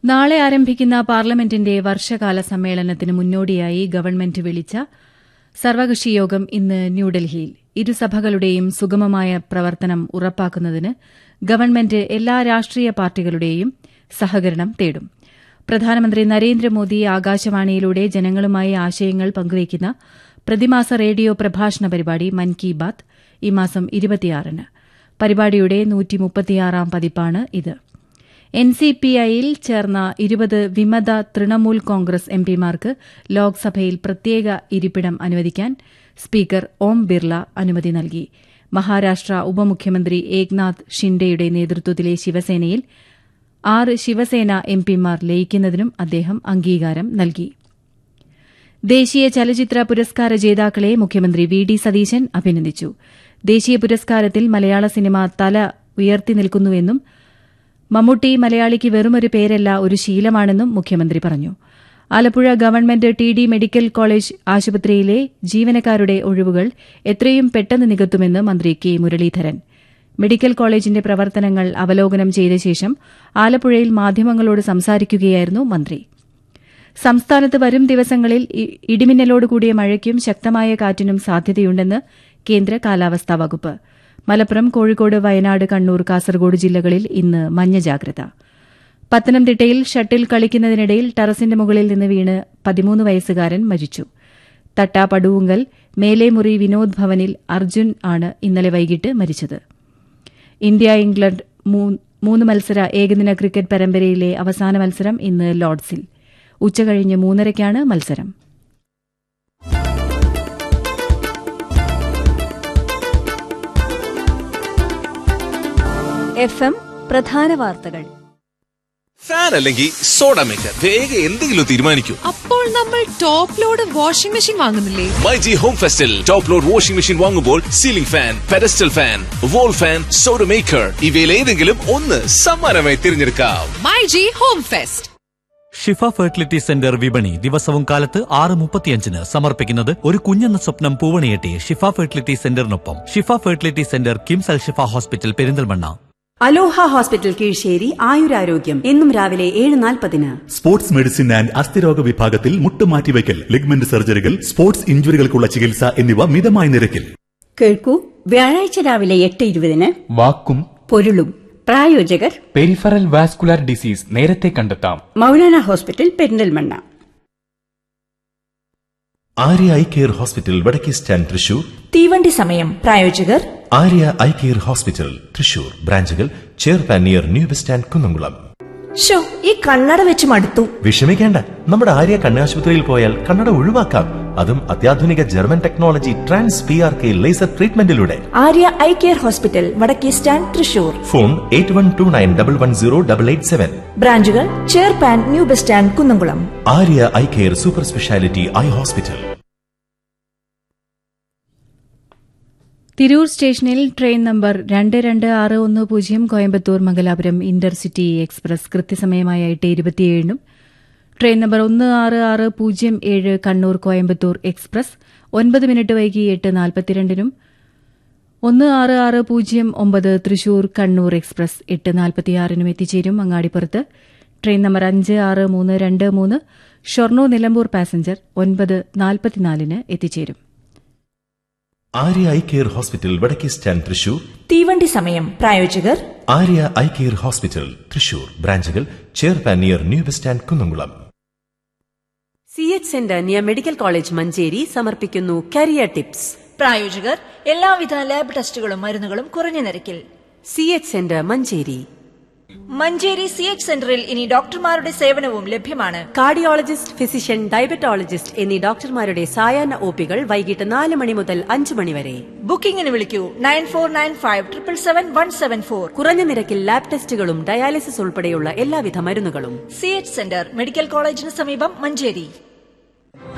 നാളെ ആരംഭിക്കുന്ന പാർലമെന്റിന്റെ വർഷകാല സമ്മേളനത്തിന് മുന്നോടിയായി ഗവൺമെന്റ് വിളിച്ച സർവകക്ഷി യോഗം ഇന്ന് ന്യൂഡൽഹിയിൽ ഇരുസഭകളുടെയും സുഗമമായ പ്രവർത്തനം ഉറപ്പാക്കുന്നതിന് ഗവൺമെന്റ് എല്ലാ രാഷ്ട്രീയ പാർട്ടികളുടെയും സഹകരണം തേടും പ്രധാനമന്ത്രി നരേന്ദ്രമോദി ആകാശവാണിയിലൂടെ ജനങ്ങളുമായി ആശയങ്ങൾ പങ്കുവയ്ക്കുന്ന പ്രതിമാസ റേഡിയോ പ്രഭാഷണ പരിപാടി മൻ കി ബാത്ത് ഈ മാസം ഇരുപത്തിയാറിന് പരിപാടിയുടെ നൂറ്റിമുപ്പത്തിയാറാം പതിപ്പാണ് ഇത് എൻ സി പി ഐയിൽ ചേർന്ന ഇരുപത് വിമത തൃണമൂൽ കോൺഗ്രസ് എംപിമാർക്ക് ലോക്സഭയിൽ പ്രത്യേക ഇരിപ്പിടം അനുവദിക്കാൻ സ്പീക്കർ ഓം ബിർള അനുമതി നൽകി മഹാരാഷ്ട്ര ഉപമുഖ്യമന്ത്രി ഏക്നാഥ് ഷിൻഡെയുടെ നേതൃത്വത്തിലെ ശിവസേനയിൽ ആറ് ശിവസേന എംപിമാർ ലയിക്കുന്നതിനും അദ്ദേഹം അംഗീകാരം നൽകി ദേശീയ ചലച്ചിത്ര പുരസ്കാര ജേതാക്കളെ മുഖ്യമന്ത്രി വി ഡി സതീശൻ അഭിനന്ദിച്ചു ദേശീയ പുരസ്കാരത്തിൽ മലയാള സിനിമ തല ഉയർത്തി നിൽക്കുന്നുവെന്നും മമ്മൂട്ടി മലയാളിക്ക് വെറുമൊരു പേരല്ല ഒരു ശീലമാണെന്നും മുഖ്യമന്ത്രി പറഞ്ഞു Alappuzha government T D medical college ആശുപത്രിയിലെ ജീവനക്കാരുടെ ഒഴിവുകൾ എത്രയും പെട്ടെന്ന് നികത്തുമെന്ന് മന്ത്രി കെ മുരളീധരൻ മെഡിക്കൽ കോളേജിന്റെ പ്രവർത്തനങ്ങൾ അവലോകനം ചെയ്ത ശേഷം ആലപ്പുഴയിൽ മാധ്യമങ്ങളോട് സംസാരിക്കുകയായിരുന്നു മന്ത്രി സംസ്ഥാനത്ത് വരും ദിവസങ്ങളിൽ ഇടിമിന്നലോടുകൂടിയ മഴയ്ക്കും ശക്തമായ കാറ്റിനും സാധ്യതയുണ്ടെന്ന് കേന്ദ്ര കാലാവസ്ഥാ വകുപ്പ് മലപ്പുറം കോഴിക്കോട് വയനാട് കണ്ണൂർ കാസർഗോഡ് ജില്ലകളിൽ ഇന്ന് മഞ്ഞ ജാഗ്രത പത്തനംതിട്ടയിൽ ഷട്ടിൽ കളിക്കുന്നതിനിടയിൽ ടെറസിന്റെ മുകളിൽ നിന്ന് വീണ് പതിമൂന്ന് വയസ്സുകാരൻ മരിച്ചു തട്ടാപടുവുങ്കൽ മേലേമുറി വിനോദ് ഭവനിൽ അർജുൻ ആണ് ഇന്നലെ വൈകിട്ട് മരിച്ചത് ഇന്ത്യ ഇംഗ്ലണ്ട് മൂന്ന് മത്സര ഏകദിന ക്രിക്കറ്റ് പരമ്പരയിലെ അവസാന മത്സരം ഇന്ന് ലോർഡ്സിൽ ഉച്ചകഴിഞ്ഞ് മൂന്നരയ്ക്കാണ് മത്സരം എഫ് എം പ്രധാന വാർത്തകൾ ഫാൻ അല്ലെങ്കിൽ സോഡ മേക്കർ വേഗം എന്തെങ്കിലും തീരുമാനിക്കൂ അപ്പോൾ നമ്മൾ ടോപ്പ് ലോഡ് വാഷിംഗ് മെഷീൻ വാങ്ങുന്നില്ലേ മൈ ജി ഹോം ഫെസ്റ്റിൽ ടോപ്പ് ലോഡ് വാഷിംഗ് മെഷീൻ വാങ്ങുമ്പോൾ ceiling fan pedestal fan wall fan soda maker ഇവയിൽ ഏതെങ്കിലും ഒന്ന് സമ്മാനമായി തിരഞ്ഞെടുക്കാം my G home fest Shifa fertility centre വിപണി ദിവസവും കാലത്ത് ആറ് മുപ്പത്തിയഞ്ചിന് സമർപ്പിക്കുന്നത് ഒരു കുഞ്ഞെന്ന സ്വപ്നം പൂവണിയെട്ടി ഷിഫ ഫെർട്ടിലിറ്റി സെന്ററിനൊപ്പം Shifa fertility centre KIMS Al Shifa hospital Perinthalmanna Aloha hospital Kizhissery ആയുരാരോഗ്യം എന്നും രാവിലെ ഏഴ് നാൽപ്പതിന് സ്പോർട്സ് മെഡിസിൻ ആൻഡ് അസ്ഥിരോഗ വിഭാഗത്തിൽ മുട്ടുമാറ്റിവയ്ക്കൽ ലിഗ്മെന്റ് സർജറികൾ സ്പോർട്സ് ഇഞ്ചുറികൾക്കുള്ള ചികിത്സ എന്നിവ മിതമായ നിരക്കിൽ കേൾക്കൂ വ്യാഴാഴ്ച രാവിലെ എട്ട് ഇരുപതിന് വാക്കും പൊരുളും പ്രായോജകർ പെരിഫറൽ വാസ്കുലാർ ഡിസീസ് നേരത്തെ കണ്ടെത്താം Maulana hospital Perinthalmanna Arya eye care hospital വടക്കേ സ്റ്റാൻഡ് തൃശൂർ തീവണ്ടി സമയം പ്രായോജകർ Arya eye care hospital Thrissur ബ്രാഞ്ചുകൾ ചെയർപാൻ near new bus stand Kunnamkulam ഷോ ഈ കണ്ണട വെച്ച് മടുത്തു വിഷമിക്കേണ്ട നമ്മുടെ ആര്യ കണ്ണാശുപത്രിയിൽ പോയാൽ കണ്ണട ഒഴിവാക്കാം അതും അത്യാധുനിക German technology trans P R K laser ട്രീറ്റ്മെന്റിലൂടെ ആര്യ ഐ കെയർ ഹോസ്പിറ്റൽ വടക്കേ stand Thrissur phone eight one two nine double one zero double eight seven ബ്രാഞ്ചുകൾ ചെയർപാൻ new bus stand Kunnamkulam Arya eye care super speciality eye hospital Tirur സ്റ്റേഷനിൽ train number രണ്ട് രണ്ട് ആറ് ഒന്ന് പൂജ്യം കോയമ്പത്തൂർ മംഗലാപുരം ഇന്റർസിറ്റി എക്സ്പ്രസ് കൃത്യസമയമായ എട്ട് ഇരുപത്തിയേഴിനും ട്രെയിൻ നമ്പർ ഒന്ന് ആറ് ആറ് പൂജ്യം ഏഴ് കണ്ണൂർ കോയമ്പത്തൂർ എക്സ്പ്രസ് ഒൻപത് മിനിറ്റ് വൈകി എട്ട് നാൽപ്പത്തിരണ്ടിനും ഒന്ന് ആറ് ആറ് പൂജ്യം ഒമ്പത് തൃശൂർ കണ്ണൂർ എക്സ്പ്രസ് എട്ട് നാൽപ്പത്തിയാറിനും എത്തിച്ചേരും അങ്ങാടിപ്പുറത്ത് ട്രെയിൻ നമ്പർ അഞ്ച് ആറ് മൂന്ന് രണ്ട് മൂന്ന് ഷൊർണൂർ നിലമ്പൂർ പാസഞ്ചർ ഒൻപത് നാൽപ്പത്തിനാലിന് എത്തിച്ചേരും ആര്യ ഐ കെയർ ഹോസ്പിറ്റൽ വടക്കേ സ്റ്റാൻഡ് തൃശൂർ തീവണ്ടി സമയം പ്രായോജകർ Arya eye care hospital Thrissur ബ്രാഞ്ചുകൾ ചെയർപാൻ near new bus stand Kunnamkulam C H centre near medical college Manjeri സമർപ്പിക്കുന്നു കരിയർ ടിപ്സ് പ്രായോജകർ എല്ലാവിധ ലാബ് ടെസ്റ്റുകളും മരുന്നുകളും കുറഞ്ഞ നിരക്കിൽ C H centre Manjeri Manjeri C H സെന്ററിൽ ഇനി ഡോക്ടർമാരുടെ സേവനവും ലഭ്യമാണ് കാർഡിയോളജിസ്റ്റ് ഫിസിഷ്യൻ ഡയബറ്റോളജിസ്റ്റ് എന്നീ ഡോക്ടർമാരുടെ സായാഹ്ന ഒപികൾ വൈകിട്ട് നാല് മണി മുതൽ അഞ്ച് മണി വരെ ബുക്കിംഗിന് വിളിക്കൂ nine four nine five triple seven one seven four കുറഞ്ഞ നിരക്കിൽ ലാബ് ടെസ്റ്റുകളും ഡയാലിസിസ് ഉൾപ്പെടെയുള്ള എല്ലാവിധ മരുന്നുകളും സി എച്ച് സെന്റർ മെഡിക്കൽ കോളേജിന് സമീപം മഞ്ചേരി